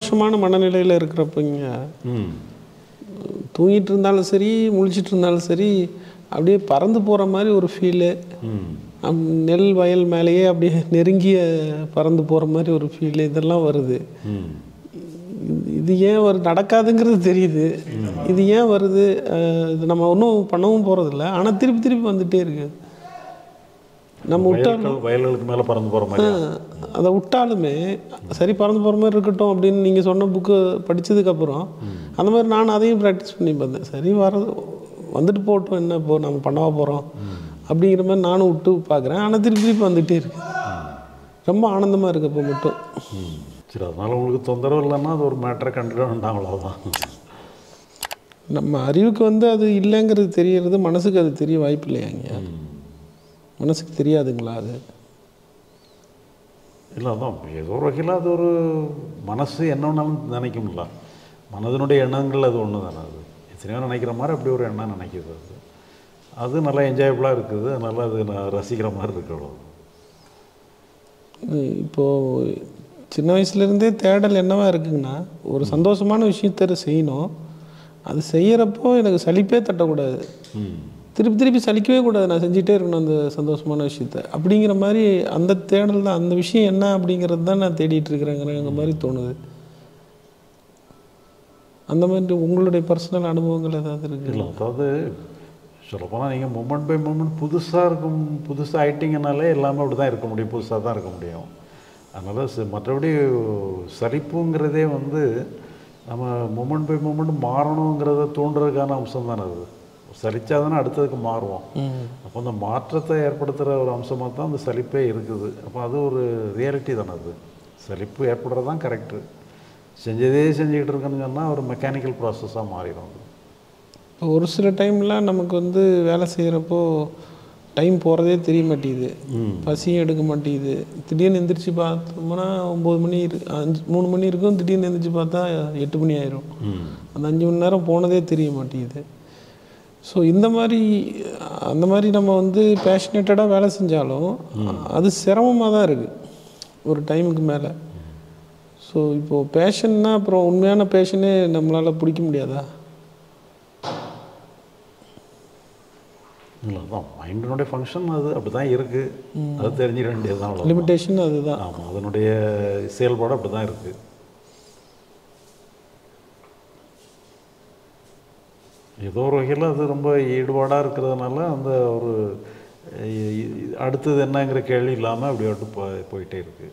சந்தோஷமான மனநிலையில் இருக்கிறப்பங்க ம் தூங்கிட்டு இருந்தாலும் சரி முழிச்சிட்டு இருந்தாலும் சரி அப்படியே பறந்து போகிற மாதிரி ஒரு ஃபீலு ம் நெல் வயல் மேலேயே அப்படியே நெருங்கிய பறந்து போகிற மாதிரி ஒரு ஃபீல் இதெல்லாம் வருது ம் இது- இது ஏன் வரு நடக்காதுங்கிறது தெரியுது இது ஏன் வருது அஹ் இது நம்ம ஒன்றும் பண்ணவும் போகிறதில்ல ஆனால் திருப்பி திருப்பி வந்துட்டே இருக்கு நம்ம விட்டா வயல்கள் வயல்களுக்கு மேலே பறந்து போகிற மாதிரி அதை விட்டாலுமே சரி பறந்து போகிற மாதிரி இருக்கட்டும் அப்படின்னு நீங்கள் சொன்ன புக்கு படித்ததுக்கப்புறம் அந்த மாதிரி நான் அதையும் ப்ராக்டிஸ் பண்ணி பார்த்தேன் சரி வர வந்துட்டு போகட்டும் என்ன இப்போ நம்ம பண்ணவா போகிறோம் அப்படிங்கிற மாதிரி நானும் விட்டு பார்க்குறேன் ஆனால் திருப்பி திருப்பி வந்துகிட்டே இருக்கு ரொம்ப ஆனந்தமாக இருக்கு இப்போ மட்டும் ம் சரி அதனால் உங்களுக்கு தொந்தரவு இல்லைன்னா அது ஒரு மேட்டரை கண்டுட வேண்டாம் அவ்வளோதான் நம்ம அறிவுக்கு வந்து அது இல்லைங்கிறது தெரியறது மனசுக்கு அது தெரிய வாய்ப்பு இல்லையாங்க மனசுக்கு தெரியாதுங்களா அது இல்லை அதான் ஏதோ ஒரு வகையில் அது ஒரு மனசு என்ன வேணாலும் நினைக்கும்ல மனதினுடைய எண்ணங்கள் அது ஒன்று தானே அது எத்தனையோ நினைக்கிற மாதிரி அப்படி ஒரு எண்ணம் நினைக்கிது அது அது நல்லா என்ஜாயபுளாக இருக்குது நல்லா அது நான் ரசிக்கிற மாதிரி இருக்கு அவ்வளோ இது இப்போ சின்ன வயசுலேருந்தே தேடல் என்னவா இருக்குங்கன்னா ஒரு சந்தோஷமான விஷயத்த செய்யணும் அது செய்யறப்போ எனக்கு சலிப்பே தட்டக்கூடாது ம் திருப்பி திருப்பி சலிக்கவே கூடாது நான் செஞ்சுட்டே இருக்கணும் அந்த சந்தோஷமான விஷயத்த அப்படிங்கிற மாதிரி அந்த தேடல் தான் அந்த விஷயம் என்ன அப்படிங்கிறது தான் நான் தேடிட்டு இருக்கிறேங்கிற மாதிரி தோணுது அந்த மாதிரி உங்களுடைய பர்சனல் அனுபவங்கள் ஏதாவது இருக்கு இல்லை அதாவது சொல்லப்போனால் நீங்கள் மூமெண்ட் பை மூமெண்ட் புதுசாக இருக்கும் புதுசாக ஆயிட்டீங்கனாலே எல்லாமே அப்படி தான் இருக்க முடியும் புதுசாக தான் இருக்க முடியும் அதனால் ச- மற்றபடி சலிப்புங்கிறதே வந்து நம்ம மூமெண்ட் பை மூமெண்ட் மாறணுங்கிறத தூண்டுறதுக்கான அம்சம் தானே அது சலிச்சா தானே அடுத்ததுக்கு மாறுவோம் அப்போ அந்த மாற்றத்தை ஏற்படுத்துகிற ஒரு அம்சமாக தான் அந்த சலிப்பே இருக்குது அப்போ அது ஒரு ரியாலிட்டி தானே அது சலிப்பு ஏற்படுறது தான் கரெக்டு செஞ்சதே செஞ்சுக்கிட்டு இருக்கேன்னு சொன்னால் ஒரு மெக்கானிக்கல் ப்ராசஸாக மாறிடும் அது இப்போ ஒரு சில டைம்லாம் நமக்கு வந்து வேலை செய்கிறப்போ டைம் போகிறதே தெரிய மாட்டேங்குது பசியும் எடுக்க மாட்டேங்குது திடீர்னு எந்திரிச்சு பார்த்தோம்னா ஒம்பது மணி இரு அஞ்சு மூணு மணி இருக்கும் திடீர்னு எந்திரிச்சு பார்த்தா எட்டு மணி ஆயிரும் ம் அந்த அஞ்சு மணி நேரம் போனதே தெரிய மாட்டேங்குது ஸோ இந்த மாதிரி அந்த மாதிரி நம்ம வந்து பேஷனேட்டடாக வேலை செஞ்சாலும் அது சிரமமாக தான் இருக்குது ஒரு டைமுக்கு மேலே ஸோ இப்போது பேஷன்னா அப்புறம் உண்மையான பேஷனே நம்மளால் பிடிக்க முடியாதா இல்லை அதான் மைண்டினுடைய ஃபங்க்ஷன் அது அப்படி தான் இருக்குது அது தெரிஞ்சிட வேண்டியது தான் லிமிட்டேஷன் அதுதான் ஆமாம் அதனுடைய செயல்பாடு அப்படி தான் இருக்குது ஏதோ ஒரு வகையில் அது ரொம்ப ஈடுபாடாக இருக்கிறதுனால அந்த ஒரு இ- இ- அடுத்தது என்னங்கிற கேள்வி இல்லாமல் அப்படி விட்டு போ போயிட்டே இருக்குது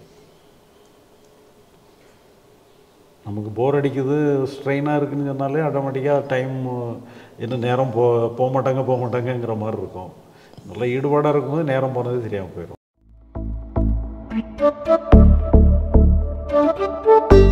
நமக்கு போர் அடிக்குது ஸ்ட்ரெயினாக இருக்குன்னு சொன்னாலே ஆட்டோமேட்டிக்காக டைம் இன்னும் நேரம் போ போக மாட்டாங்க போக மாட்டாங்கங்கிற மாதிரி இருக்கும் நல்லா ஈடுபாடாக இருக்கும்போது நேரம் போனதே தெரியாமல் போயிடும்